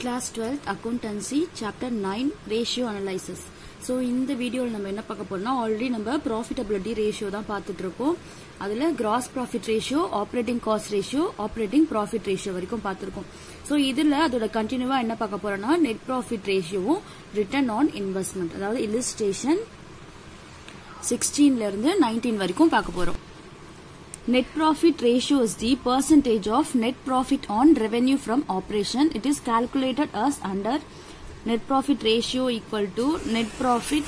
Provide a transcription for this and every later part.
Class twelfth accountancy chapter nine ratio analysis so இந்த வீடியோவில் நம்ம என்ன பார்க்க போறோம்னா ஆல்ரெடி நம்ம ப்ராஃபிட்டபிலிட்டி ரேஷியோ தான் பார்த்துட்டு இருக்கோம் அதில் gross profit ratio operating cost ratio operating profit ratio வரைக்கும் பார்த்துருக்கோம் ஸோ இதில் அதோட கண்டினியூவா என்ன பார்க்க போறோம்னா நெட் ப்ராஃபிட் ரேஷியோவும் ரிட்டர்ன் ஆன் இன்வெஸ்ட்மெண்ட் அதாவது இல்லுஸ்ட்ரேஷன் சிக்ஸ்டீன்ல இருந்து நைன்டீன் வரைக்கும் பார்க்க போறோம் Net profit ratio is the percentage of net profit on revenue from operation. It is calculated as under net profit ratio equal to net profit.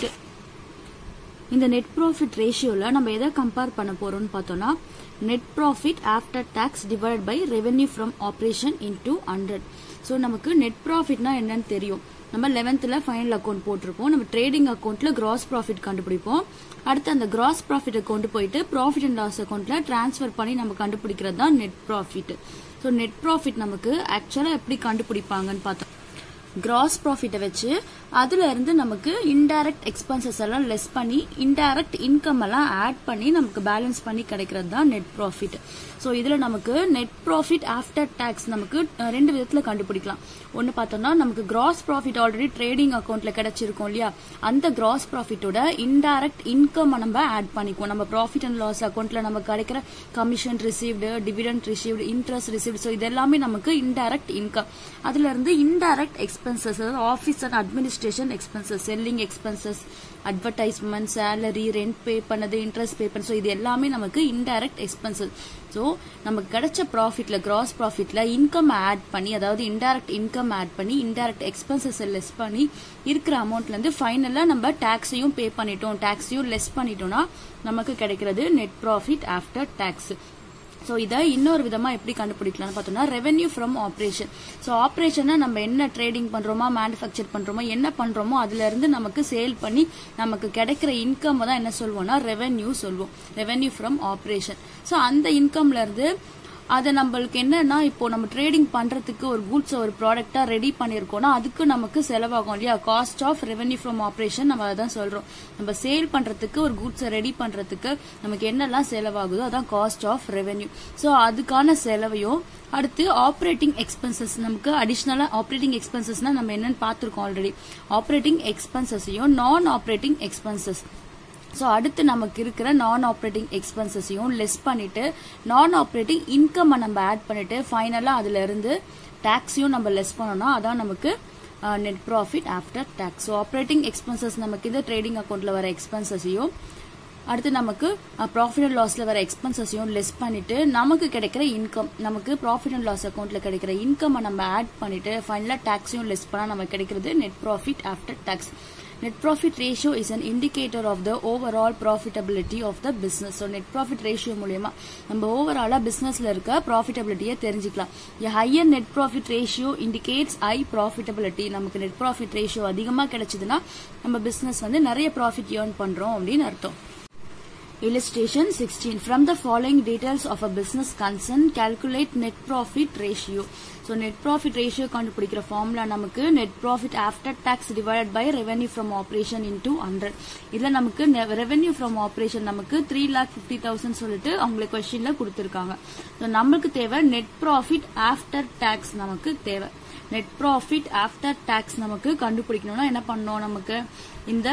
இந்த net profit ரேஷியோல நம்ம எதை கம்பேர் பண்ண போறோம்னு பார்த்தோம்னா net profit after tax divide by revenue from operation into hundred so நமக்கு net ப்ராஃபிட்னா என்னன்னு தெரியும் நம்ம லெவன்த்தில் ஃபைனல் அக்கௌண்ட் போட்டிருப்போம் நம்ம ட்ரேடிங் அக்கௌண்ட்ல கிராஸ் ப்ராஃபிட் கண்டுபிடிப்போம் அடுத்து அந்த கிராஸ் ப்ராஃபிட்டை கொண்டு போயிட்டு ப்ராஃபிட் அண்ட் லாஸ் அக்கௌண்ட்ல டிரான்ஸ்ஃபர் பண்ணி நம்ம கண்டுபிடிக்கிறது தான் net profit so net profit நமக்கு ஆக்சுவலாக எப்படி கண்டுபிடிப்பாங்கன்னு பார்த்தோம் கிராஸ் ப்ராஃபிட்டை வச்சு அதுல இருந்து நமக்கு இன்டைரக்ட் எக்ஸ்பென்சஸ் எல்லாம் லெஸ் பண்ணி இன்டைரக்ட் இன்கம் எல்லாம் ஆட் பண்ணி நமக்கு பேலன்ஸ் பண்ணி கிடைக்கிறது தான் நெட் ப்ராஃபிட் ஸோ இதுல நமக்கு நெட் ப்ராஃபிட் ஆஃப்டர் டேக்ஸ் நமக்கு அஹ், ரெண்டு விதத்துல கண்டுபிடிக்கலாம் ஒன்னு பார்த்தோம்னா நமக்கு கிராஸ் ப்ராஃபிட் ஆல்ரெடி ட்ரேடிங் அக்கௌண்ட்ல கிடைச்சிருக்கும் இல்லையா அந்த கிராஸ் ப்ராஃபிட்டோட இன்டைரக்ட் இன்கம் நம்ம ஆட் பண்ணிக்குவோம் நம்ம ப்ராஃபிட் அண்ட் லாஸ் அக்கௌண்ட்ல நமக்கு கிடைக்கிற commission received dividend received interest received so இது எல்லாமே நமக்கு இன்டைரக்ட் இன்கம் அதுல இருந்து இன்டைரக்ட் எக்ஸ்பென்சஸ் அதாவது office and administration expenses selling expenses advertisement salary rent pay பண்ணது இன்ட்ரெஸ்ட் பே பண்ணது ஸோ இது எல்லாமே நமக்கு இன்டைரக்ட் எக்ஸ்பென்சஸ் ஸோ நமக்கு கிடைச்ச ப்ராஃபிட்ல கிராஸ் ப்ராஃபிட்ல இன்கம் ஆட் பண்ணி அதாவது இன்டைரக்ட் இன்கம் ஆட் பண்ணி இன்டைரக்ட் எக்ஸ்பென்சஸ் லெஸ் பண்ணி இருக்கிற அமௌண்ட்ல இருந்து ஃபைனலா நம்ம டாக்ஸையும் பே பண்ணிட்டோம் டாக்ஸையும் லெஸ் பண்ணிட்டோம்னா நமக்கு கிடைக்கிறது net profit after tax so இதை இன்னொரு விதமா எப்படி கண்டுபிடிக்கலாம்னு பார்த்தோம்னா ரெவென்யூ ஃப்ரம் ஆப்ரேஷன் ஸோ ஆப்ரேஷனை நம்ம என்ன ட்ரேடிங் பண்றோமா மேனுஃபேக்சர் பண்றோமோ என்ன பண்றோமோ அதுல இருந்து நமக்கு சேல் பண்ணி நமக்கு கிடைக்கிற இன்கம் தான் என்ன சொல்வோம்னா ரெவென்யூ சொல்வோம் ரெவென்யூ ஃப்ரம் ஆப்ரேஷன் ஸோ அந்த இன்கம்ல இருந்து அதை நம்மளுக்கு என்னன்னா இப்போ நம்ம ட்ரேடிங் பண்றதுக்கு ஒரு கூட்ஸ் ஒரு ப்ராடக்டா ரெடி பண்ணிருக்கோம்னா அதுக்கு நமக்கு செலவாகும் இல்லையா cost of revenue from operation நம்ம அதான் சொல்றோம் நம்ம சேல் பண்றதுக்கு ஒரு கூட்ஸை ரெடி பண்றதுக்கு நமக்கு என்னெல்லாம் செலவாகுதோ அதான் காஸ்ட் ஆஃப் ரெவென்யூ ஸோ அதுக்கான செலவையும் அடுத்து ஆப்ரேட்டிங் எக்ஸ்பென்சஸ் நமக்கு அடிஷ்னலா ஆப்ரேட்டிங் எக்ஸ்பென்சஸ்னா நம்ம என்னன்னு பார்த்திருக்கோம் ஆல்ரெடி ஆப்ரேட்டிங் எக்ஸ்பென்சஸையும் நான் ஆப்ரேட்டிங் எக்ஸ்பென்சஸ் ஸோ அடுத்து நமக்கு இருக்கிற நான் ஆப்ரேட்டிங் எக்ஸ்பென்சஸையும் லெஸ் பண்ணிட்டு நான் ஆப்ரேட்டிங் இன்கம் நம்ம ஆட் பண்ணிட்டு ஃபைனலாக அதுல இருந்து டேக்ஸையும் நம்ம லெஸ் பண்ணோம்னா அதான் நமக்கு net profit after tax so operating expenses நமக்கு இது ட்ரேடிங் அக்கௌண்ட்ல வர எக்ஸ்பென்சஸையும் அடுத்து நமக்கு ப்ராஃபிட் அண்ட் லாஸ்ல வர எக்ஸ்பென்சஸையும் லெஸ் பண்ணிட்டு நமக்கு கிடைக்கிற இன்கம் நமக்கு ப்ராஃபிட் அண்ட் லாஸ் அக்கௌண்ட்ல கிடைக்கிற இன்கம் நம்ம ஆட் பண்ணிட்டு ஃபைனலா டாக்ஸையும் லெஸ் பண்ணா நமக்கு கிடைக்கிறது net profit after tax net profit ratio is an indicator of the overall profitability of the business so net profit ratio மூலியமா நம்ம ஓவராலா பிசினஸ்ல இருக்க ப்ராஃபிட்டபிலிட்டியை தெரிஞ்சுக்கலாம் a higher net profit ratio indicates high profitability நமக்கு net profit ratio அதிகமா கிடைச்சதுன்னா நம்ம பிசினஸ் வந்து நிறைய ப்ராஃபிட் earn பண்றோம் அப்படின்னு அர்த்தம் Illustration 16. From the following details of a business concern, calculate net profit ratio. So, net profit ratio கண்டுபிடிக்கிற ஃபார்முலா நமக்கு net profit after tax divided by revenue from operation into 100. இதுல நமக்கு ne- revenue from operation நமக்கு 3 lakh 50,000 சொல்லிட்டு அவங்களுக்கு கொஸ்டின்ல கொடுத்திருக்காங்க. So, நமக்கு தேவை net profit after tax நமக்கு தேவை. net profit after tax நமக்கு கண்டுபிடிக்கணும்னா என்ன பண்ணணும் நமக்கு இந்த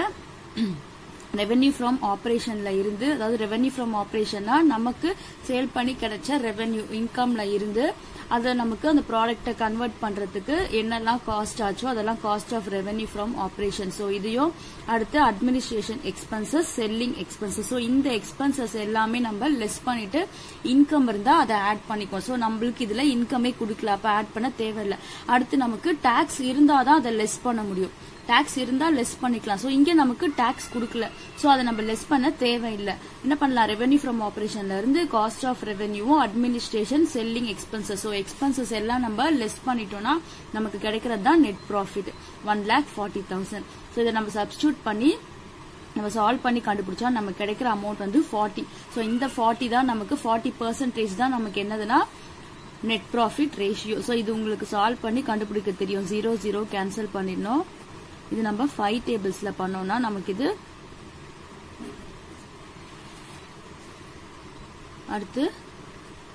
ரெவென்யூ ஃப்ரம் ஆப்ரேஷன்ல இருந்து அதாவது ரெவென்யூ ஃப்ரம் ஆப்ரேஷன்னா நமக்கு சேல் பண்ணி கிடைச்ச ரெவென்யூ இன்கம்ல இருந்து அதை நமக்கு அந்த ப்ராடக்ட்டை கன்வெர்ட் பண்றதுக்கு என்னெல்லாம் காஸ்ட் ஆச்சோ அதெல்லாம் cost of revenue from operation so இதையும் அடுத்து administration expenses selling expenses so இந்த எக்ஸ்பென்சஸ் எல்லாமே நம்ம லெஸ் பண்ணிட்டு இன்கம் இருந்தா அதை ஆட் பண்ணிக்குவோம் ஸோ நம்மளுக்கு இதுல இன்கமே கொடுக்கல அப்ப ஆட் பண்ண தேவையில்லை அடுத்து நமக்கு டாக்ஸ் இருந்தாதான் அதை லெஸ் பண்ண முடியும் டாக்ஸ் இருந்தா லெஸ் பண்ணிக்கலாம் சோ இங்க நமக்கு டாக்ஸ் கொடுக்கல சோ அதை நம்ம லெஸ் பண்ண தேவையில்லை என்ன பண்ணலாம் ரெவென்யூ ஃப்ரம் ஆபரேஷன்ல இருந்து காஸ்ட் ஆஃப் ரெவென்யூவும் administration selling expenses so expenses எல்லாம் நம்ம லெஸ் பண்ணிட்டோம்னா நமக்கு கிடைக்கிறது தான் net profit one lakh forty thousand so இதை நம்ம சப்ஸ்டியூட் பண்ணி நம்ம சால்வ் பண்ணி கண்டுபிடிச்சா நமக்கு கிடைக்கிற அமௌண்ட் வந்து ஃபார்ட்டி ஸோ இந்த ஃபார்ட்டி தான் நமக்கு ஃபார்ட்டி பர்சன்டேஜ் தான் நமக்கு என்னதுன்னா நெட் ப்ராஃபிட் ரேஷியோ ஸோ இது உங்களுக்கு சால்வ் பண்ணி கண்டுபிடிக்க தெரியும் ஜீரோ ஜீரோ கேன்சல் பண்ணிடணும் இது நம்ம ஃபைவ் டேபிள்ஸ்ல பண்ணோம்னா நமக்கு இது அடுத்து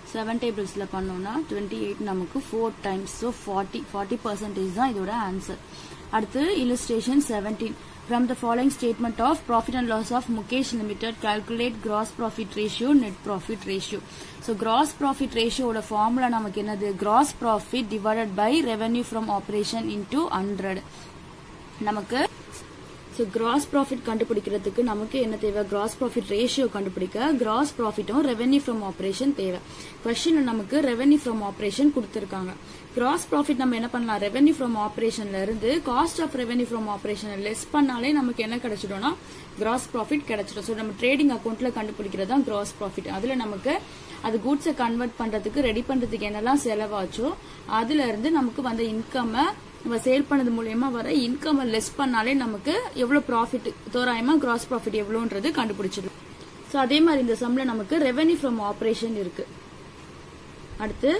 செவன் டேபிள்ஸில் பண்ணோம்னா டுவெண்ட்டி எயிட் நமக்கு four times so forty forty percentage தான் இதோட ஆன்சர் அடுத்து illustration 17 from the following statement of profit and loss of Mukesh Limited calculate gross profit ratio net profit ratio so gross profit ratio ஓட formula நமக்கு என்னது gross profit divided by revenue from operation into 100 நமக்கு so gross profit கண்டுபிடிக்கிறதுக்கு நமக்கு என்ன தேவை gross profit ratio கண்டுபிடிக்க gross ப்ராஃபிட்டும் ரெவென்யூ ஃப்ரம் ஆப்ரேஷன் தேவை கொஸ்டின் நமக்கு ரெவென்யூ ஃப்ரம் ஆப்ரேஷன் கொடுத்துருக்காங்க கிராஸ் ப்ராஃபிட் நம்ம என்ன பண்ணலாம் ரெவென்யூ ஃப்ரம் ஆப்ரேஷன்ல இருந்து cost of revenue from operation less பண்ணாலே நமக்கு என்ன கிடைச்சிடும்னா கிராஸ் ப்ராஃபிட் கிடைச்சிடும் ஸோ நம்ம ட்ரேடிங் அக்கௌண்ட்ல கண்டுபிடிக்கிறது தான் கிராஸ் ப்ராஃபிட் அதுல நமக்கு அது கூட்ஸை கன்வெர்ட் பண்றதுக்கு ரெடி பண்றதுக்கு என்னெல்லாம் செலவாச்சோ அதுல இருந்து நமக்கு வந்த இன்கம்மை நம்ம சேல் பண்ணது மூலியமா வர இன்கம் லெஸ் பண்ணாலே நமக்கு எவ்வளவு ப்ராஃபிட் தோராயமா கிராஸ் ப்ராஃபிட் எவ்வளோன்றது கண்டுபிடிச்சிடும் ஸோ அதே மாதிரி இந்த சம்ல நமக்கு ரெவென்யூ ஃப்ரம் ஆப்ரேஷன் இருக்கு அடுத்து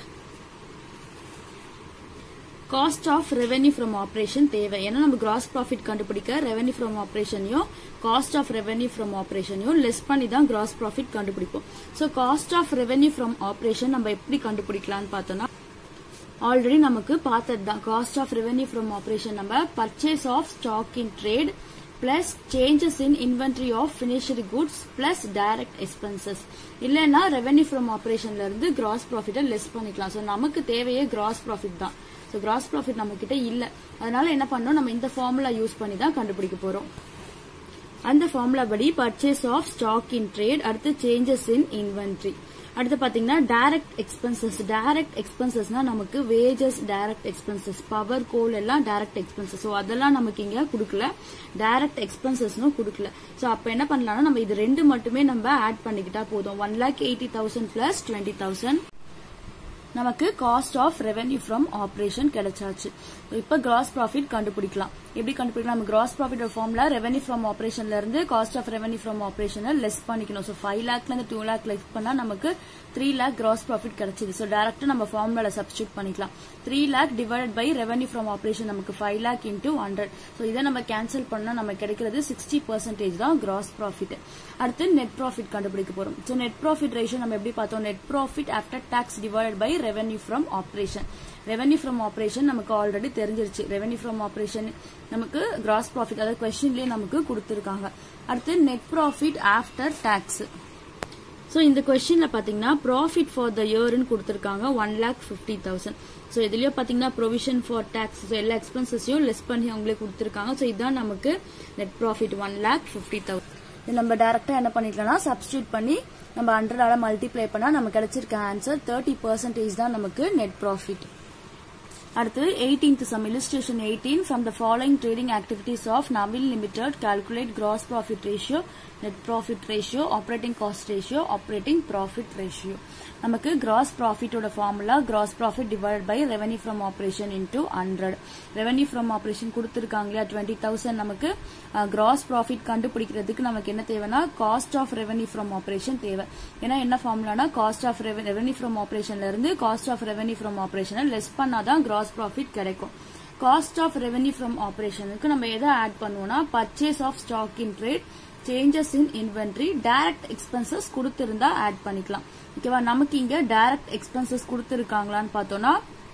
cost of revenue from operation தேவை ஏன்னா நம்ம கிராஸ் ப்ராஃபிட் கண்டுபிடிக்க ரெவென்யூ ஃப்ரம் ஆப்ரேஷனையும் காஸ்ட் ஆஃப் ரெவென்யூ ஃப்ரம் ஆப்ரேஷனையும் லெஸ் பண்ணி தான் கிராஸ் ப்ராஃபிட் கண்டுபிடிப்போம் so cost of revenue from operation நம்ம எப்படி கண்டுபிடிக்கலாம்னு பார்த்தோம்னா ஆல்ரெடி நமக்கு பார்த்தது தான் cost of revenue from operation நம்ம purchase of stock in trade plus changes in inventory of finished goods plus direct expenses இல்லைன்னா ரெவென்யூ ஃப்ரம் ஆப்ரேஷன்ல இருந்து கிராஸ் ப்ராஃபிட்டை லெஸ் பண்ணிக்கலாம் ஸோ நமக்கு தேவையே கிராஸ் ப்ராஃபிட் தான் ஸோ கிராஸ் ப்ராஃபிட் நம்ம கிட்ட இல்ல அதனால என்ன பண்ணோம் நம்ம இந்த ஃபார்முலா யூஸ் பண்ணி தான் கண்டுபிடிக்க போறோம் அந்த ஃபார்முலா படி purchase of stock in trade அடுத்து சேஞ்சஸ் இன் இன்வென்ட்ரி அடுத்து பாத்தீங்கன்னா டைரக்ட் எக்ஸ்பென்சஸ் டைரக்ட் எக்ஸ்பென்சஸ்னா நமக்கு wages direct expenses power coal எல்லாம் டைரக்ட் எக்ஸ்பென்சஸ் ஸோ அதெல்லாம் நமக்கு இங்க கொடுக்கல டைரக்ட் எக்ஸ்பென்சஸ்னும் கொடுக்கல ஸோ அப்ப என்ன பண்ணலாம்னா நம்ம இது ரெண்டு மட்டுமே நம்ம ஆட் பண்ணிக்கிட்டா போதும் one lakh eighty thousand plus twenty thousand நமக்கு cost of revenue from operation கிடைச்சாச்சு இப்ப கிராஸ் ப்ராஃபிட் கண்டுபிடிக்கலாம் எப்படி கண்டுபிடிக்கலாம் நம்ம கிராஸ் ப்ராஃபிட் ஃபார்ம்ல ரெவென்யூ ஃப்ரம் ஆப்ரேஷன்ல இருந்து காஸ்ட் ஆஃப் ரெவென்யூ ஃப்ரம் ஆப்ரேஷனை லெஸ் பண்ணிக்கணும் ஸோ ஃபைவ் லேக்ல இருந்து டூ லேக் லெஸ் பண்ணா நமக்கு த்ரீ லேக் கிராஸ் ப்ராஃபிட் கிடைச்சது ஸோ டேரக்டா நம்ம ஃபார்முலால சப்ஸ்டியூட் பண்ணிக்கலாம் three lakh divide by revenue from operation நமக்கு five lakh into hundred so இதை நம்ம கேன்சல் பண்ணா நமக்கு கிடைக்கிறது சிக்ஸ்டி பர்சன்டேஜ் தான் கிராஸ் ப்ராஃபிட் அடுத்து நெட் ப்ராஃபிட் கண்டுபிடிக்க போறோம் ஸோ நெட் ப்ராஃபிட் ரேஷியோ நம்ம எப்படி பார்த்தோம் net profit after tax divide by revenue from operation revenue from operation நமக்கு ஆல்ரெடி தெரிஞ்சிருச்சு ரெவென்யூ ஃப்ரம் ஆப்ரேஷன் நமக்கு கிராஸ் ப்ராஃபிட் அதாவது கொஸ்டின்லயே நமக்கு கொடுத்துருக்காங்க அடுத்து net profit after tax so இந்த கொஸ்டின்ல பாத்தீங்கன்னா ப்ராஃபிட் ஃபார் த இயர்னு கொடுத்துருக்காங்க one lakh fifty thousand so இதுலயும் பாத்தீங்கன்னா ப்ரொவிஷன் ஃபார் டேக்ஸ் ஸோ எல்லா எக்ஸ்பென்சஸையும் லெஸ் பண்ணி அவங்களே கொடுத்துருக்காங்க ஸோ இதுதான் நமக்கு net profit one lakh fifty thousand இது நம்ம டேரக்டா என்ன பண்ணிக்கலாம்னா சப்ஸ்டியூட் பண்ணி நம்ம ஹண்ட்ரடால மல்டிப்ளை பண்ணா நமக்கு கிடைச்சிருக்க ஆன்சர் தேர்ட்டி பர்சன்டேஜ் தான் நமக்கு நெட் ப்ராஃபிட் அடுத்து 18th sum illustration 18 from the following trading activities of Navil Limited calculate gross profit ratio net profit ratio operating cost ratio operating profit ratio நமக்கு gross profit ஓட formula gross profit divided by revenue from operation into 100 revenue from operation கொடுத்திருக்காங்க இல்லையா 20000 நமக்கு அஹ், gross profit கண்டுபிடிக்கிறதுக்கு நமக்கு என்ன தேவைன்னா cost of revenue from operation தேவை ஏன்னா என்ன ஃபார்முலானா cost of reven- revenue from operationல இருந்து cost of revenue from operation less பண்ணாதான் gross profit கிடைக்கும் காஸ்ட் ஆஃப் ரெவென்யூ ஃப்ரம் ஆபரேஷனுக்கு நம்ம எதை ஆட் பண்ணுவோம்னா purchase of stock in trade changes in inventory direct expenses கொடுத்திருந்தா ஆட் பண்ணிக்கலாம் ஓகேவா நமக்கு இங்க டைரக்ட் எக்ஸ்பென்சஸ் கொடுத்திருக்காங்களான்னு பார்த்தோம்னா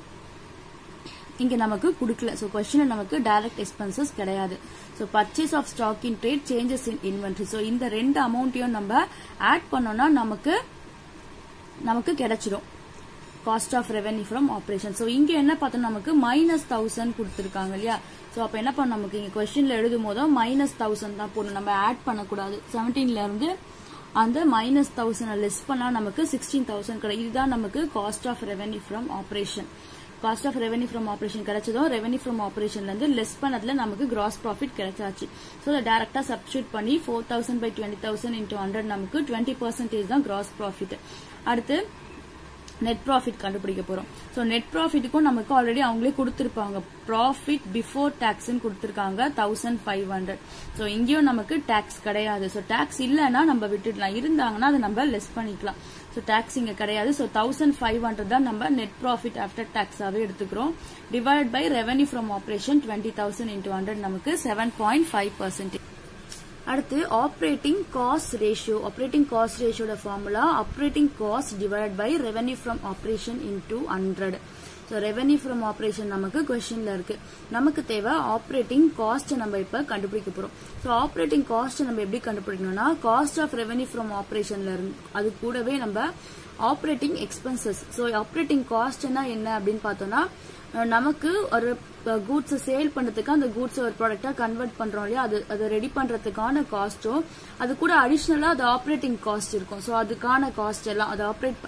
இங்க நமக்கு கொடுக்கல ஸோ கொஸ்டின் நமக்கு டைரக்ட் எக்ஸ்பென்சஸ் கிடையாது so purchase of stock in trade changes in inventory so இந்த ரெண்டு அமௌண்ட்டையும் நம்ம ஆட் பண்ணோம்னா நமக்கு நமக்கு கிடைச்சிடும் cost of revenue from operation so இங்க என்ன பார்த்தோம் நமக்கு மைனஸ் தௌசண்ட் கொடுத்துருக்காங்க இல்லையா ஸோ அப்போ என்ன பண்ண நமக்கு இங்க கொஸ்டின்ல எழுதும் போதும் மைனஸ் தௌசண்ட் தான் போடணும் நம்ம ஆட் பண்ணக்கூடாது செவன்டீன்ல இருந்து அந்த மைனஸ் தௌசண்ட் லெஸ் பண்ணா நமக்கு சிக்ஸ்டீன் தௌசண்ட் கிடைக்கும் இதுதான் நமக்கு cost of revenue from operation cost of revenue from operation கிடைச்சதும் ரெவென்யூ ஃப்ரம் ஆப்ரேஷன்ல இருந்து லெஸ் பண்ணதுல நமக்கு கிராஸ் ப்ராஃபிட் கிடைச்சாச்சு ஸோ அதை டேரக்டா சப்ஸ்டியூட் பண்ணி four thousand by twenty thousand into hundred நமக்கு டுவெண்ட்டி பர்சன்டேஜ் தான் கிராஸ் ப்ராஃபிட் அடுத்து நெட் ப்ராஃபிட் கண்டுபிடிக்க போறோம் ஸோ நெட் ப்ராஃபிட்டுக்கும் நமக்கு ஆல்ரெடி அவங்களே கொடுத்துருப்பாங்க ப்ராஃபிட் பிஃபோர் டேக்ஸ்னு கொடுத்துருக்காங்க தௌசண்ட் ஃபைவ் ஹண்ட்ரட் ஸோ இங்கேயும் நமக்கு டேக்ஸ் கிடையாது ஸோ டேக்ஸ் இல்லைன்னா நம்ம விட்டுடலாம் இருந்தாங்கன்னா அதை நம்ம லெஸ் பண்ணிக்கலாம் ஸோ டேக்ஸ் இங்க கிடையாது ஸோ தௌசண்ட் ஃபைவ் ஹண்ட்ரட் தான் நம்ம நெட் ப்ராஃபிட் ஆஃப்டர் டேக்ஸாவே எடுத்துக்கிறோம் divide by revenue from operation twenty thousand into hundred நமக்கு செவன் பாயிண்ட் ஃபைவ் பர்சன்டேஜ் அடுத்து operating cost ratio operating cost ரேஷியோட formula operating cost divide by revenue from operation into hundred so revenue from operation நமக்கு கொஸ்டின்ல இருக்கு நமக்கு தேவை operating cost நம்ம இப்ப கண்டுபிடிக்க போறோம் ஸோ ஆப்ரேட்டிங் காஸ்ட் நம்ம எப்படி கண்டுபிடிக்கணும்னா காஸ்ட் ஆஃப் ரெவன்யூ ஃப்ரம் ஆப்ரேஷன்ல இருந்து அது கூடவே நம்ம ஆப்ரேட்டிங் எக்ஸ்பென்சஸ் ஸோ ஆப்ரேட்டிங் காஸ்ட்னா என்ன அப்படின்னு பார்த்தோம்னா நமக்கு ஒரு கூட்ஸ் சேல் பண்றதுக்கு அந்த கூட்ஸ் ஒரு ப்ராடக்டா கன்வெர்ட் பண்றோம் இல்லையா அது அதை ரெடி பண்றதுக்கான காஸ்ட்டும் அது கூட அடிஷ்னலா அது ஆப்ரேட்டிங் காஸ்ட் இருக்கும் ஸோ அதுக்கான காஸ்ட் எல்லாம் அது ஆப்ரேட்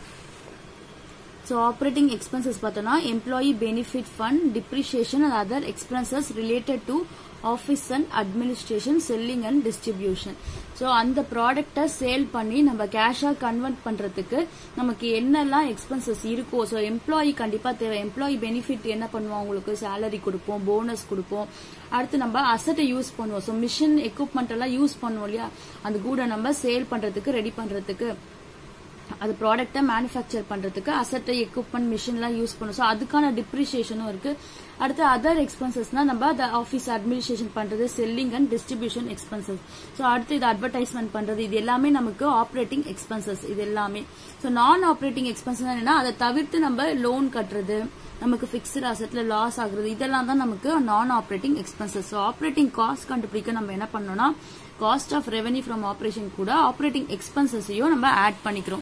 ஸோ ஆப்ரேட்டிங் எக்ஸ்பென்சஸ் பார்த்தோம்னா employee benefit fund depreciation and other expenses related to office and administration selling and distribution so அந்த ப்ராடக்டை சேல் பண்ணி நம்ம கேஷாக கன்வெர்ட் பண்ணுறதுக்கு நமக்கு என்னெல்லாம் எக்ஸ்பென்சஸ் இருக்கோ ஸோ எம்ப்ளாயி கண்டிப்பாக தேவை எம்ப்ளாயி பெனிஃபிட் என்ன பண்ணுவோம் அவங்களுக்கு சேலரி கொடுப்போம் போனஸ் கொடுப்போம் அடுத்து நம்ம அசட்டை யூஸ் பண்ணுவோம் ஸோ மிஷின் எக்யூப்மெண்ட் எல்லாம் யூஸ் பண்ணுவோம் இல்லையா அந்த கூட நம்ம சேல் பண்ணுறதுக்கு ரெடி பண்ணுறதுக்கு அது ப்ராடக்ட்டை மேனுஃபேக்சர் பண்றதுக்கு அசட்டை எக்யூப்மெண்ட் மிஷின்லாம் யூஸ் பண்ணும் ஸோ அதுக்கான டிப்ரிசியேஷனும் இருக்கு அடுத்து அதர் எக்ஸ்பென்சஸ்னா நம்ம அதை ஆஃபீஸ் அட்மினிஸ்ட்ரேஷன் பண்றது selling and distribution expenses so அடுத்து இது அட்வர்டைஸ்மெண்ட் பண்றது இது எல்லாமே நமக்கு ஆப்ரேட்டிங் எக்ஸ்பென்சஸ் இது எல்லாமே ஸோ நான் ஆப்ரேட்டிங் எக்ஸ்பென்சஸ் என்னன்னா அதை தவிர்த்து நம்ம லோன் கட்டுறது நமக்கு பிக்ஸ்டு அசெட்ல லாஸ் ஆகுறது இதெல்லாம் தான் நமக்கு நான் operating expenses so operating cost கண்டுபிடிக்க நம்ம என்ன பண்ணோம்னா cost of revenue from operation கூட ஆப்ரேட்டிங் எக்ஸ்பென்சஸையும் நம்ம ஆட் பண்ணிக்கிறோம்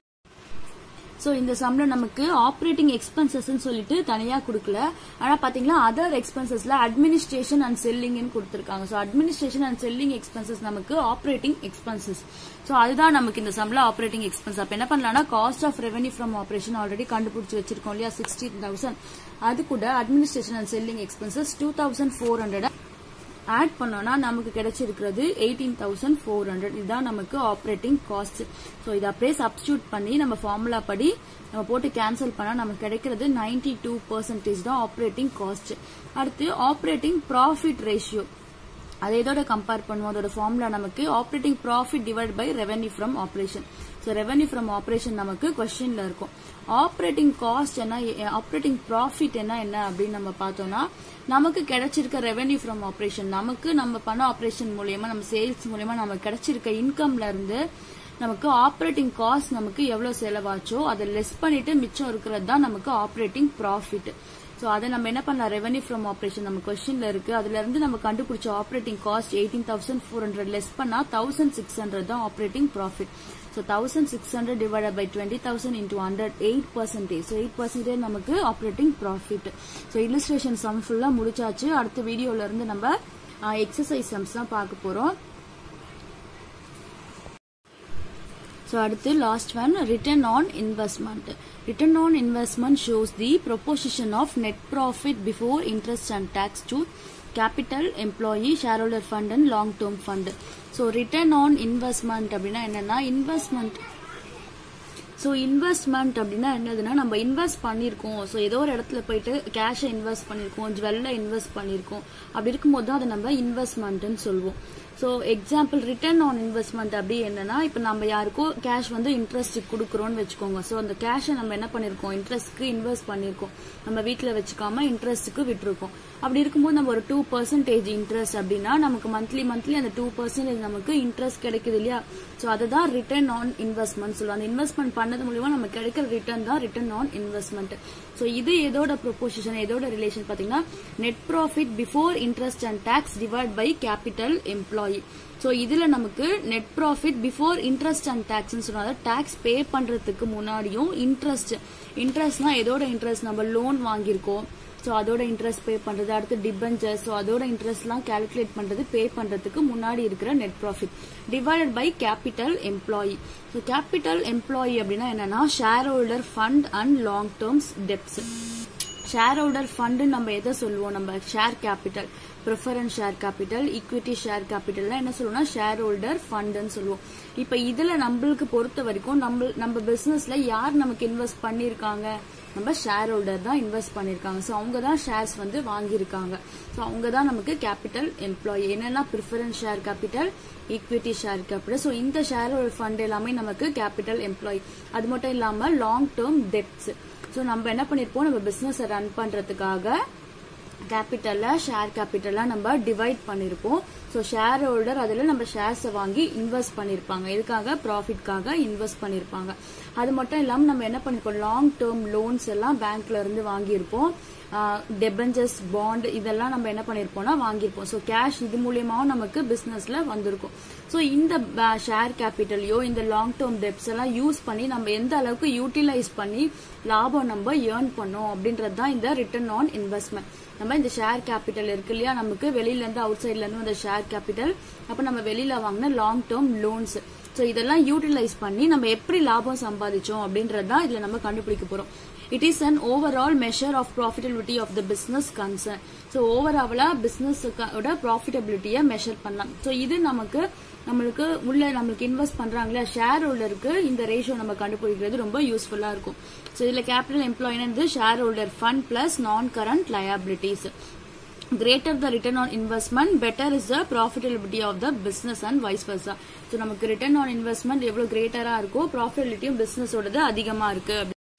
ஸோ இந்த சம்ல நமக்கு ஆப்ரேட்டிங் எக்ஸ்பென்சஸ் சொல்லிட்டு தனியா கொடுக்கல ஆனா பாத்தீங்களா அதர் எக்ஸ்பென்சஸ்ல அட்மினிஸ்ட்ரேஷன் அண்ட் செல்லிங் கொடுத்திருக்காங்க so administration and selling expenses நமக்கு ஆப்ரேட்டிங் எக்ஸ்பென்சஸ் ஸோ அதுதான் நமக்கு இந்த சம்ல ஆப்ரேட்டிங் எக்ஸ்பென்ஸ் அப்ப என்ன பண்ணலாம்னா cost of revenue from operation already கண்டுபிடிச்சு வச்சிருக்கோம் இல்லையா சிக்ஸ்டீன் தௌசண்ட் அது கூட administration and selling expenses two thousand four hundred add பண்ணோம்னா நமக்கு கிடைச்சிருக்கிறது எயிட்டீன் தௌசண்ட் ஃபோர் ஹண்ட்ரட் இதுதான் நமக்கு ஆப்ரேட்டிங் காஸ்ட் ஸோ இதை அப்படியே சப்ஸ்டியூட் பண்ணி நம்ம ஃபார்முலா படி நம்ம போட்டு கேன்சல் பண்ணா நமக்கு கிடைக்கிறது நைன்டி டூ பர்சன்டேஜ் தான் ஆப்ரேட்டிங் காஸ்ட் அடுத்து ஆப்ரேட்டிங் ப்ராஃபிட் ரேஷியோ அதை இதோட கம்பேர் பண்ணுவோம் அதோட ஃபார்முலா நமக்கு operating profit divide by revenue from operation so revenue from operation நமக்கு கொஸ்டின்ல இருக்கும் ஆப்ரேட்டிங் காஸ்ட் என்ன ஆப்ரேட்டிங் ப்ராஃபிட் என்ன என்ன அப்படின்னு நம்ம பார்த்தோம்னா நமக்கு கிடைச்சிருக்க ரெவன்யூ ஃப்ரம் ஆப்ரேஷன் நமக்கு நம்ம பண்ண ஆப்ரேஷன் மூலியமா நம்ம சேல்ஸ் மூலியமா நமக்கு கிடைச்சிருக்க இன்கம்ல இருந்து நமக்கு ஆப்ரேட்டிங் காஸ்ட் நமக்கு எவ்வளவு செலவாச்சோ அதை லெஸ் பண்ணிட்டு மிச்சம் இருக்கிறது தான் நமக்கு ஆப்ரேட்டிங் ப்ராஃபிட் ஸோ அதை நம்ம என்ன பண்ணலாம் ரெவன்யூ ஃப்ரம் ஆப்ரேஷன் நம்ம கொஸ்டின்ல இருக்கு அதுல இருந்து நம்ம கண்டுபிடிச்ச operating cost eighteen thousand four hundred less பண்ணா தௌசண்ட் சிக்ஸ் ஹண்ட்ரட் தான் operating profit so thousand six hundred divide by twenty thousand into hundred eight percentage so eight percentage நமக்கு operating profit so illustration sum ஃபுல்லா முடிச்சாச்சு அடுத்த வீடியோல இருந்து நம்ம exercise sums தான் பார்க்க போறோம் ஸோ அடுத்து last one return on investment return on investment shows the proposition of net profit before interest and tax to capital employee share holder fund and long term fund so return on investment அப்படின்னா என்னன்னா investment so investment அப்படின்னா என்னதுன்னா நம்ம invest பண்ணியிருக்கோம் so ஏதோ ஒரு இடத்துல போயிட்டு கேஷை இன்வெஸ்ட் பண்ணியிருக்கோம் ஜுவல்ல இன்வெஸ்ட் பண்ணியிருக்கோம் அப்படி இருக்கும்போது தான் அதை நம்ம இன்வெஸ்ட்மெண்ட்னு சொல்லுவோம் so example return on investment அப்படி என்னன்னா இப்போ நம்ம யாருக்கோ கேஷ் வந்து இன்ட்ரெஸ்ட் கொடுக்குறோம்னு வச்சுக்கோங்க ஸோ அந்த கேஷை நம்ம என்ன பண்ணிருக்கோம் இன்ட்ரெஸ்ட்க்கு இன்வெஸ்ட் பண்ணிருக்கோம் நம்ம வீட்டில் வச்சுக்காம இன்ட்ரெஸ்ட்டுக்கு விட்டுருக்கோம் அப்படி இருக்கும்போது நம்ம ஒரு டூ பர்சன்டேஜ் இன்ட்ரெஸ்ட் அப்படின்னா நமக்கு மந்த்லி மந்த்லி அந்த டூ பர்சன்டேஜ் நமக்கு இன்ட்ரெஸ்ட் கிடைக்குது இல்லையா ஸோ அதை தான் ரிட்டர்ன் ஆன் இன்வெஸ்ட்மெண்ட் சொல்லுவோம் அந்த இன்வெஸ்ட்மெண்ட் பண்ணது மூலியமா நமக்கு கிடைக்கிற ரிட்டர்ன் தான் ரிட்டர்ன் ஆன் இன்வெஸ்ட்மெண்ட் ஸோ இது எதோட ப்ரொபோசிஷன் எதோட ரிலேஷன் பார்த்தீங்கன்னா net profit before interest and tax divide by capital employee so இதுல நமக்கு net profit before interest and tax சொன்னா டேக்ஸ் பே பண்றதுக்கு முன்னாடியும் இன்ட்ரெஸ்ட் இன்ட்ரெஸ்ட்னா எதோட இன்ட்ரெஸ்ட் நம்ம லோன் வாங்கியிருக்கோம் ஸோ அதோட இன்ட்ரெஸ்ட் பே பண்றது அடுத்து டிபெஞ்சர் ஸோ அதோட இன்ட்ரெஸ்ட்லாம் கால்குலேட் பண்றது பே பண்றதுக்கு முன்னாடி இருக்கிற net profit divided by capital employee so capital employee அப்படின்னா என்னன்னா share holder fund and long terms debts share holder fund நம்ம எதை சொல்லுவோம் நம்ம share capital preference share capital equity share capital என்ன சொல்லுவோம்னா ஷேர் ஹோல்டர் ஃபண்டுன்னு சொல்லுவோம் இப்போ இதுல நம்மளுக்கு பொறுத்த வரைக்கும் நம்ம நம்ம பிசினஸ்ல யார் நமக்கு இன்வெஸ்ட் பண்ணிருக்காங்க நம்ம ஷேர் ஹோல்டர் தான் இன்வெஸ்ட் பண்ணிருக்காங்க ஸோ அவங்க தான் ஷேர்ஸ் வந்து வாங்கியிருக்காங்க ஸோ அவங்க தான் நமக்கு கேபிட்டல் எம்ப்ளாயி என்னன்னா preference share capital equity share capital so இந்த ஷேர் ஹோல்டர் ஃபண்ட் எல்லாமே நமக்கு கேபிட்டல் எம்ப்ளாயி அது மட்டும் இல்லாம லாங் டேர்ம் டெப்ஸ் ஸோ நம்ம என்ன பண்ணிருப்போம் நம்ம பிசினஸ் ரன் பண்றதுக்காக கேபிட்டல்ல ஷேர் கேபிட்டல்ல நம்ம டிவைட் பண்ணிருப்போம் ஸோ ஷேர் ஹோல்டர் அதில் நம்ம ஷேர்ஸை வாங்கி இன்வெஸ்ட் பண்ணிருப்பாங்க எதுக்காக ப்ராஃபிட்காக இன்வெஸ்ட் பண்ணிருப்பாங்க அது மட்டும் இல்லாமல் நம்ம என்ன பண்ணிருக்கோம் லாங் டேர்ம் லோன்ஸ் எல்லாம் பேங்க்ல இருந்து வாங்கியிருப்போம் டெபஞ்சர்ஸ் பாண்ட் இதெல்லாம் நம்ம என்ன பண்ணிருப்போம்னா வாங்கியிருப்போம் ஸோ கேஷ் இது மூலியமாவும் நமக்கு பிசினஸ்ல வந்திருக்கும் ஸோ இந்த ஷேர் கேபிட்டலையோ இந்த லாங் டேர்ம் டெப்ஸ் எல்லாம் யூஸ் பண்ணி நம்ம எந்த அளவுக்கு யூட்டிலைஸ் பண்ணி லாபம் நம்ம ஏர்ன் பண்ணோம் அப்படின்றது தான் இந்த ரிட்டர்ன் ஆன் இன்வெஸ்ட்மெண்ட் நம்ம இந்த ஷேர் கேபிட்டல் இருக்கு இல்லையா நமக்கு வெளியில இருந்து அவுட் சைட்ல இருந்து வந்த ஷேர் கேபிட்டல் அப்ப நம்ம வெளியில வாங்கின லாங் டேர்ம் லோன்ஸ் ஸோ இதெல்லாம் யூட்டிலைஸ் பண்ணி நம்ம எப்படி லாபம் சம்பாதிச்சோம் அப்படின்றது தான் இதுல நம்ம கண்டுபிடிக்க போறோம் it is an overall measure of profitability of the business concern so ஓவராலா பிசினஸோட ப்ராஃபிட்டபிலிட்டியை மெஷர் பண்ணலாம் ஸோ இது நமக்கு நம்மளுக்கு உள்ள நம்மளுக்கு இன்வெஸ்ட் பண்றாங்களா ஷேர் ஹோல்டருக்கு இந்த ரேஷியோ நம்ம கண்டுபிடிக்கிறது ரொம்ப யூஸ்ஃபுல்லா இருக்கும் ஸோ இதுல கேபிட்டல் எம்ப்ளாயின்னு share holder fund plus non current liabilities greater the return on investment better is the profitability of the business and vice versa so நமக்கு return on investment எவ்வளவு கிரேட்டரா இருக்கோ ப்ராஃபிட்டபிலிட்டியும் பிசினஸோடது அதிகமா இருக்கு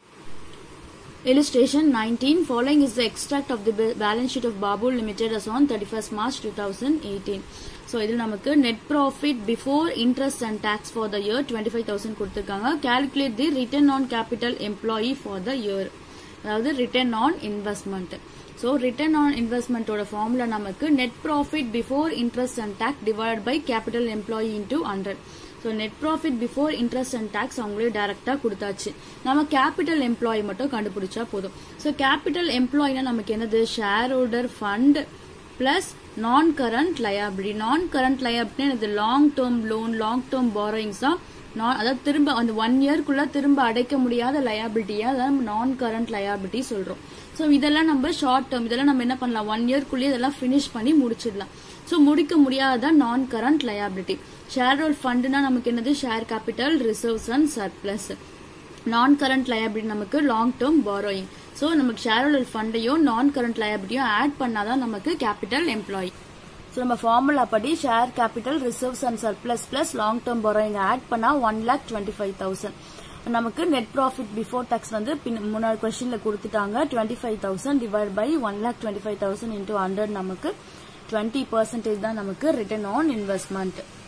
Illustration 19 following is the extract of the ba- balance sheet of Babu Limited as on 31st March 2018 so இதில் நமக்கு net profit before interest and tax for the year 25000 கொடுத்திருக்காங்க calculate the return on capital employee for the year அதாவது return on investment so return on investment ஓட formula நமக்கு net profit before interest and tax divided by capital employee into 100 so net profit before interest and tax அவங்களே டைரக்டாக கொடுத்தாச்சு நம்ம capital employee மட்டும் கண்டுபிடிச்சா போதும் ஸோ கேபிட்டல் எம்ப்ளாயினா நமக்கு என்னது share holder fund plus non current liability non current liability எனது long term loan long term borrowings தான் நான் அதாவது திரும்ப அந்த ஒன் இயர்க்குள்ள திரும்ப அடைக்க முடியாத லயாபிலிட்டியா அதாவது நம்ம நான் கரண்ட் லயாபிலிட்டி சொல்றோம் ஸோ இதெல்லாம் நம்ம ஷார்ட் டேர்ம் இதெல்லாம் நம்ம என்ன பண்ணலாம் ஒன் இயர்க்குள்ளேயே இதெல்லாம் ஃபினிஷ் பண்ணி முடிச்சிடலாம் ஸோ முடிக்க முடியாத non current liability share hold ஃபண்டுனா நமக்கு என்னது share capital reserves and surplus non current liability நமக்கு லாங் டேர்ம் பாரோயிங் ஸோ நமக்கு ஷேர் ஹோல்டர் ஃபண்டையும் நான் கரண்ட் லயபிலிட்டியும் ஆட் பண்ணாதான் நமக்கு கேபிட்டல் எம்ப்ளாயி ஸோ நம்ம ஃபார்முலா படி share capital reserves and surplus plus long term borrowing add பண்ணா one lakh twenty five thousand நமக்கு நெட் ப்ராஃபிட் பிஃபோர் டாக்ஸ் வந்து பின் முன்னாடி கொஸ்டின்ல கொடுத்துட்டாங்க twenty five thousand divide by one lakh twenty five thousand into hundred நமக்கு டுவெண்ட்டி பர்சன்டேஜ் தான் நமக்கு ரிட்டர்ன் ஆன் இன்வெஸ்ட்மெண்ட்